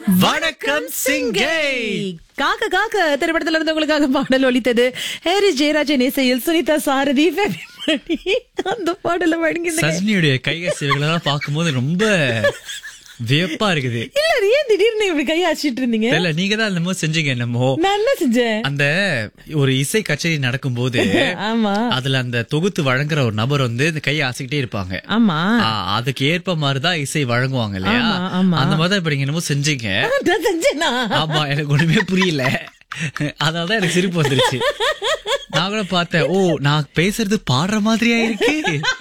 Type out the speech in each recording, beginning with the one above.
வணக்கம் சிங்கை காக்க காக்க திரைப்படத்துல இருந்து உங்களுக்காக பாடல் ஒலித்தது ஹேரி ஜெயராஜன் இசையில் சுனிதா சாரதி ஃபெமிமணி அந்த பாடல வழங்கி சஜினியுடைய கைகசிவுகளெல்லாம் பார்க்கும்போது ரொம்ப வியப்பா இருக்குது இல்ல ஏன் திடீர்னு இப்படி கையாச்சிட்டு இருந்தீங்க இல்ல நீங்க தான் என்னமோ செஞ்சீங்க என்னமோ நான் என்ன செஞ்சேன் அந்த ஒரு இசை கச்சேரி நடக்கும்போது ஆமா அதுல அந்த தொகுத்து வழங்குற ஒரு நபர் வந்து இந்த கையை அசைக்கிட்டே இருப்பாங்க ஆமா ஆ, அதுக்கு ஏற்ப மாதிரிதான் இசை வழங்குவாங்க இல்லையா ஆமா, ஆமா. அந்த மாதிரி இப்ப நீங்க என்னமோ செஞ்சீங்க நான் செஞ்சேனா ஆமா எனக்கு ஒண்ணுமே புரியல அதனாலதான் எனக்கு சிரிப்பு வந்துருச்சு நான் கூட பார்த்தேன் ஓ நான் பேசுறது பாடுற மாதிரியா இருக்கு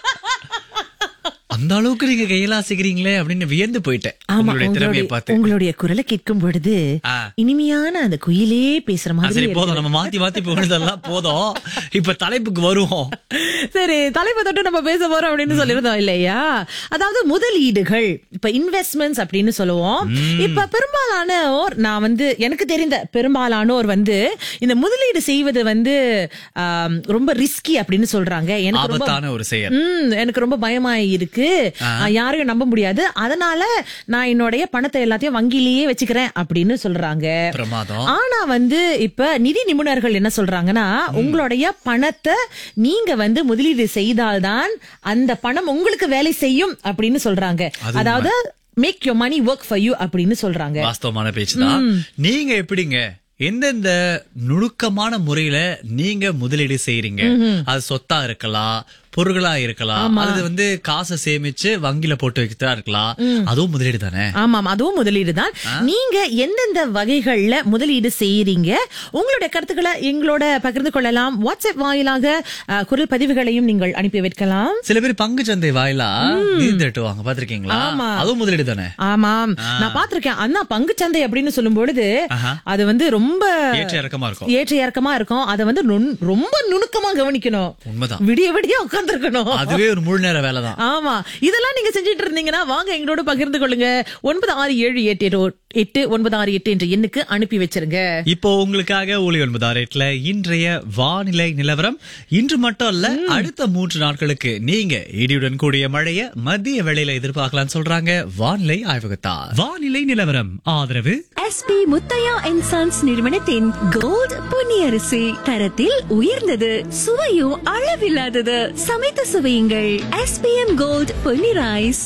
அந்த அளவுக்கு நீங்க கையில அசைக்கிறீங்களே அப்படின்னு வியந்து போயிட்டேன் ஆமா உங்களுடைய திறமையை உங்களுடைய பார்த்து உங்களுடைய குரலை கேட்கும் பொழுது ஆ. இனிமையான அந்த குயிலே பேசுற ஆ, மாதிரி சரி இருக்கு. போதும் நம்ம மாத்தி மாத்தி போனதெல்லாம் போதும் இப்ப தலைப்புக்கு வருவோம் சரி தலைப்பை தொட்டு நம்ம பேச போறோம் அப்படின்னு சொல்லியிருந்தோம் இல்லையா அதாவது முதலீடுகள் இப்ப இன்வெஸ்ட்மெண்ட்ஸ் அப்படின்னு சொல்லுவோம் இப்ப பெரும்பாலானோர் நான் வந்து எனக்கு தெரிந்த பெரும்பாலானோர் வந்து இந்த முதலீடு செய்வது வந்து ஆம், ரொம்ப ரிஸ்கி அப்படின்னு சொல்றாங்க எனக்கு ரொம்ப ஆபத்தான ஒரு செயல் ம் எனக்கு ரொம்ப பயமா இருக்கு ஆ, யாரையும் நம்ப முடியாது அதனால நான் என்னுடைய பணத்தை எல்லாத்தையும் வங்கியிலேயே வச்சுக்கிறேன் அப்படின்னு சொல்றாங்க பிரமாதம் ஆனா வந்து இப்ப நிதி நிபுணர்கள் என்ன சொல்றாங்கன்னா உங்களுடைய பணத்தை நீங்க வந்து முதலீடு செய்தால்தான் அந்த பணம் உங்களுக்கு வேலை செய்யும் அப்படின்னு சொல்றாங்க அது அதாவது make your money work for you அப்படின்னு சொல்றாங்க வாஸ்தவமான பேச்சுதான் நீங்க எப்படிங்க எந்தெந்த நுணுக்கமான முறையில நீங்க முதலீடு செய்யறீங்க அது சொத்தா இருக்கலாம் பொருட்களா இருக்கலாம் அது வந்து காசை சேமிச்சு வங்கியில போட்டு வைக்கிறதா இருக்கலாம் அதுவும் முதலீடு தானே ஆமாம் அதுவும் முதலீடு தான் நீங்க எந்தெந்த வகைகள்ல முதலீடு செய்யறீங்க உங்களுடைய கருத்துக்களை எங்களோட பகிர்ந்து கொள்ளலாம் வாட்ஸ்அப் வாயிலாக அஹ், குரல் பதிவுகளையும் நீங்கள் அனுப்பி வைக்கலாம் சில பேர் பங்கு சந்தை வாயிலா நிதி திரட்டுவாங்க பாத்திருக்கீங்களா ஆமா. அதுவும் முதலீடு தானே ஆமாம் நான் பாத்திருக்கேன் அண்ணா பங்குச்சந்தை அப்படின்னு சொல்லும் பொழுது ஆஹா. அது வந்து ரொம்ப ஏற்ற இறக்கமா இருக்கும் ஏற்ற இறக்கமா இருக்கும் அதை வந்து நுண்- ரொம்ப நுணுக்கமா கவனிக்கணும் உண்மைதான் விடிய விடிய உட்கார்ந்துருக்கணும் அதுவே ஒரு முழு நேர வேலை தான் ஆமா இதெல்லாம் நீங்க செஞ்சிட்டு இருந்தீங்கன்னா வாங்க எங்களோட பகிர்ந்து கொள்ளுங்க ஒன்பது ஆறு ஏழு எட்டு எட்டு எட்டு ஒன்பது ஆறு எட்டு என்ற எண்ணுக்கு அனுப்பி வச்சிருங்க இப்போ உங்களுக்காக ஒளி ஒன்பதாறு எட்டுல இன்றைய வானிலை நிலவரம் இன்று மட்டும் அல்ல அடுத்த மூன்று நாட்களுக்கு நீங்க இடியுடன் கூடிய மழைய மத்திய வேளையில எதிர்பார்க்கலாம் சொல்றாங்க வானிலை ஆய்வகத்தார் வானிலை நிலவரம் ஆதரவு எஸ்பி முத்தையா அண்ட் சன்ஸ் நிறுவனத்தின் கோல்ட் பொன்னியரிசி தரத்தில் உயர்ந்தது சுவையும் அளவில்லாதது சமைத்து சுவையுங்கள் எஸ்பிஎம் கோல்ட் பொன்னி ரைஸ்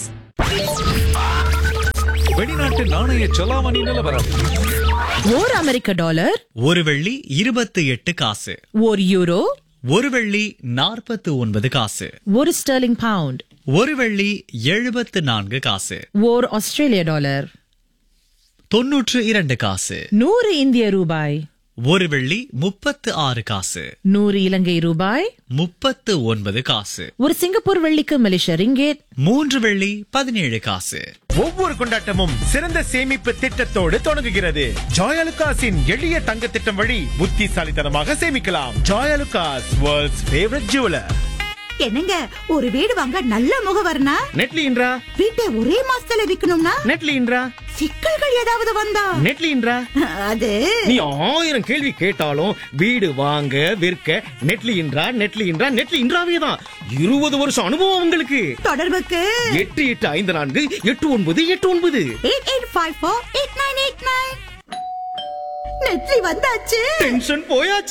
வெளிநாட்டு நாணய செலாவணி நிலவரம் ஓர் அமெரிக்க டாலர் ஒரு வெள்ளி இருபத்தி எட்டு காசு ஒரு யூரோ ஒரு வெள்ளி நாற்பத்து ஒன்பது காசு ஒரு ஸ்டெர்லிங் பவுண்ட் ஒரு வெள்ளி எழுபத்து நான்கு காசு ஓர் ஆஸ்திரேலிய டாலர் தொன்னூற்று இரண்டு காசு நூறு இந்திய ரூபாய் ஒரு வெள்ளி முப்பத்து ஆறு காசு நூறு இலங்கை ரூபாய் முப்பத்து ஒன்பது காசு ஒரு சிங்கப்பூர் வெள்ளிக்கு மலேசியா ரிங்கேட் மூன்று வெள்ளி பதினேழு காசு ஒவ்வொரு கொண்டாட்டமும் சிறந்த சேமிப்பு திட்டத்தோடு தொடங்குகிறது ஜாயலுகாஸின் எளிய தங்க திட்டம் வழி புத்திசாலித்தனமாக சேமிக்கலாம் ஜாயலுகாஸ் வேர்ல்ட்ஸ் ஃபேவரட் ஜுவலர் என்னங்க ஒரு வீடு வாங்க நல்ல முகவர்னா நெட்லின்றா வீட்டை ஒரே மாசத்துல விக்கணும்னா நெட்லின்றா சிக்கல்கள் ஏதாவது வந்தா நெட்லின்றா அது நீ ஆயிரம் கேள்வி கேட்டாலும் வீடு வாங்க விற்க நெட்லின்றா நெட்லின்றா நெட்லின்றாவே தான் இருபது வருஷம் அனுபவம் உங்களுக்கு தொடர்புக்கு எட்டு எட்டு ஐந்து நான்கு எட்டு ஒன்பது எட்டு ஒன்பது eight eight five four eight nine eight nine நெட்லி வந்தாச்சு டென்ஷன் போயாச்சு